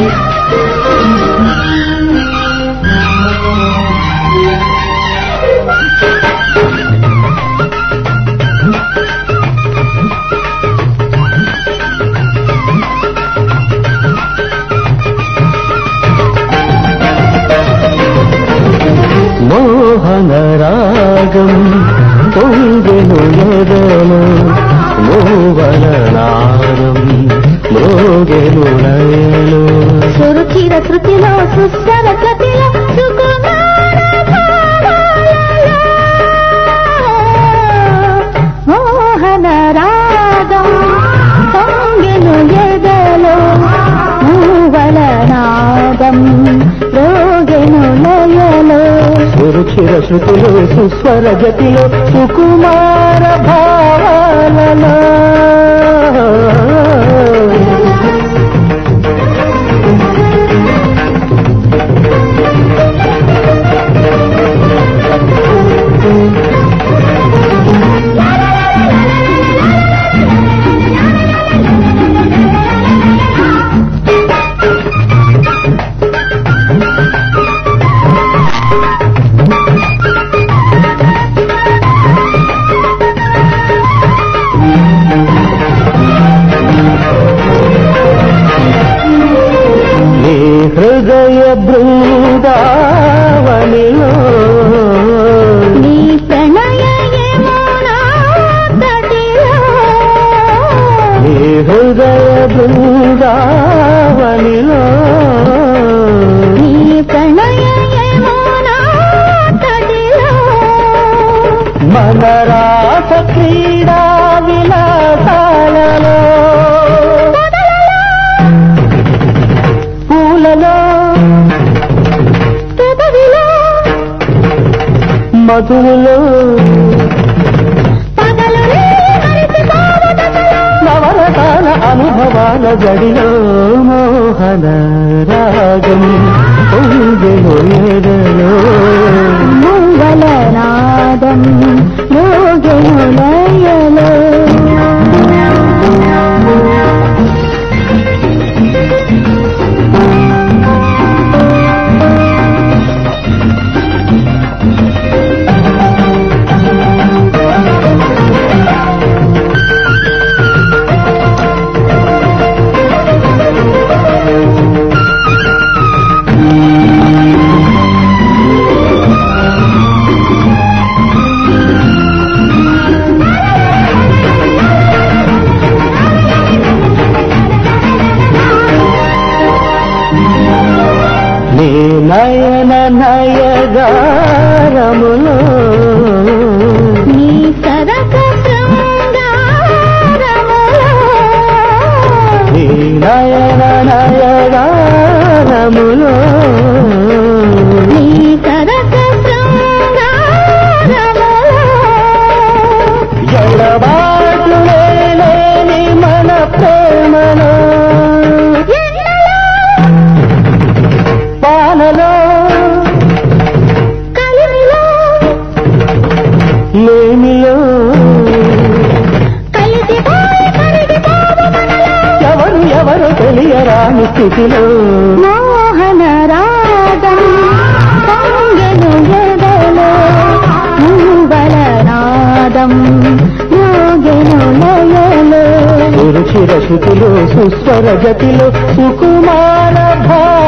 మోహన రాగం పొంగెను ఎదలో మోవల నాదం మ్రోగెను లయలో సురుచిర శృతిలో సుస్వర గతిలో సుకుమార భావాలలో. మోహన రాగం పొంగెను ఎదలో మూవల నాదం రోగెను లయలో సురుచిర శృతిలో సుస్వర గతిలో సుకుమార భావాలలో నీ హృదయ బృందావనిలో నీ ప్రణయ యమునా తటిలో నీ హృదయ బృందావనిలో నీ ప్రణయ యమునా తటిలో మన రాస క్రీడా విలాసాలలో పూలలో పెదవిలో మధువులో పగలు మరిచిపోవటములో నవరసాల అనుభవాల జడిలో మోహన రాగం పొంగెను ఎదలో మూవల నాదం రోగెను లయలో నీ నయన నయగారములో నీ సరస శృంగారములో నీ నయన నయగారములో నీ సరస శృంగారములో ఎడబాటు లేని మన ప్రేమలో పాలలో కలిమిలో లేమిలో కలిసిపోయి కరిగిపోవు మనలో ఎవరు ఎవరు తెలియరాని స్థితిలో మోహన రాగం పొంగెను ఎదలో మూవల నాదం యోగెను లయలో సురుచిర శృతిలో సుస్వర గతిలో సుకుమార భా